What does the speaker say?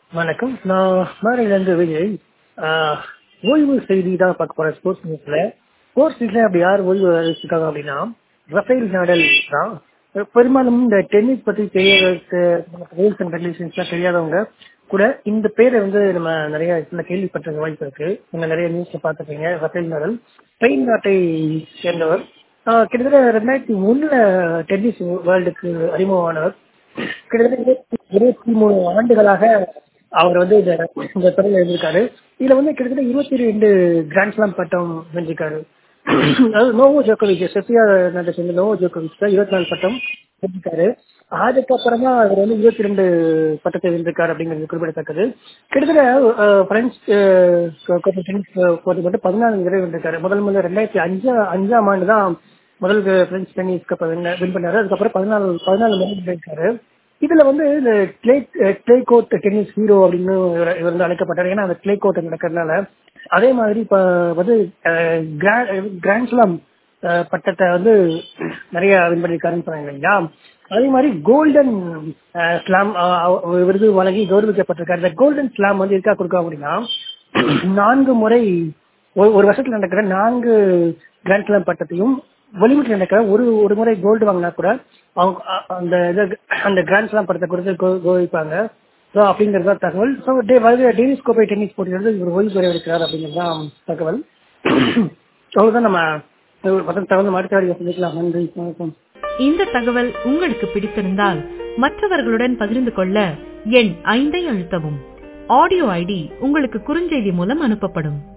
வணக்கம் நான் மதுரையிலேருந்து விஜய் ஆஹ், ஓய்வு செய்தி தான் பார்க்க போறேன் ஸ்போர்ட்ஸ் நியூஸ்ல ஸ்போர்ட்ஸ் நியூஸ்ல அப்படி யார் ஓய்வு அறிவிச்சிருக்காங்க அப்படின்னா ரஃபேல் நாடல் தான் பெரும்பாலும் இந்த டென்னிஸ் பத்தி தெரியறதுக்கு ரூல்ஸ் அண்ட் ரெகுலேஷன்ஸ்லாம் தெரியாதவங்க கூட இந்த பேரை வந்து நம்ம நிறைய சில கேள்விப்பட்டிருக்க வாய்ப்பு இருக்கு நீங்க நிறைய நியூஸ்ல பார்த்துருக்கீங்க ரஃபேல் நாடல் ஸ்பெயின் நாட்டை சேர்ந்தவர் ஆஹ், கிட்டத்தட்ட ரெண்டாயிரத்தி ஒண்ணுல டென்னிஸ் வேர்ல்டுக்கு அறிமுகமானவர் கிட்டத்தட்ட இருபத்தி இருபத்தி மூணு ஆண்டுகளாக அவர் வந்து இந்த இந்த துறையில இருந்திருக்காரு இதுல வந்து கிட்டத்தட்ட இருபத்தி ரெண்டு கிராண்ட் ஸ்லாம் பட்டம் வென்றிருக்காரு அதாவது நோவோ ஜோக்கோவிச் செஃபியா நாட்டை சேர்ந்த நோவோ ஜோக்கோவிச் தான் இருபத்தி நாலு பட்டம் வென்றிருக்காரு அதுக்கப்புறமா அவர் வந்து இருபத்தி ரெண்டு பட்டத்தை வென்றிருக்காரு அப்படிங்கிறது குறிப்பிடத்தக்கது கிட்டத்தட்ட அஹ், பிரெஞ்சு அஹ், கோப்பை டென்னிஸ் போட்டி மட்டும் பதினாலு தடவை வென்றிருக்காரு முதல் முதல்ல ரெண்டாயிரத்தி அஞ்சா அஞ்சாம் ஆண்டு தான் முதல் பிரெஞ்சு டென்னிஸ் கப்பை வின் பண்ணாரு அதுக்கப்புறம் பதினாலு பதினாலு முறை வென்றிருக்காரு இதுல வந்து இந்த clay clay court tennis hero அப்படின்னு இவர் இவர் வந்து அழைக்கப்பட்டார் ஏன்னா அந்த கிளே கோர்ட் நடக்கிறதுனால அதே மாதிரி இப்ப வந்து கிராண்ட் ஸ்லாம் பட்டத்தை வந்து நிறைய வின் பண்ணியிருக்காருன்னு சொன்னாங்க இல்லைங்களா அதே மாதிரி கோல்டன் ஸ்லாம் விருது வழங்கி கௌரவிக்கப்பட்டிருக்காரு இந்த கோல்டன் ஸ்லாம் வந்து இருக்கா கொடுக்க அப்படின்னா நான்கு முறை ஒரு ஒரு வருஷத்துல நடக்கிற நான்கு கிராண்ட் ஸ்லாம் பட்டத்தையும் ஒலிம்பிக் நடக்கிற ஒரு ஒரு முறை கோல்டு வாங்கினா கூட அவங்க அ- அந்த இது அந்த கிராண்ட் ஸ்லாம் படத்தை கொடுத்து கௌ- கௌரவிப்பாங்க ஸோ அப்படிங்கிறது தான் தகவல் ஸோ டே வருகிற டென்னிஸ் கோப்பை டென்னிஸ் போட்டியிலிருந்து இவர் ஓய்வு பெற இருக்கிறார் அப்படிங்கிறது தான் தகவல் அவ்வளோதான் நம்ம மற்ற தகவல் மாற்றி சந்திக்கலாம் நன்றி வணக்கம் இந்த தகவல் உங்களுக்கு பிடித்திருந்தால் மற்றவர்களுடன் பகிர்ந்து கொள்ள எண் ஐந்தை அழுத்தவும் ஆடியோ ஐடி உங்களுக்கு குறுஞ்செய்தி மூலம் அனுப்பப்படும்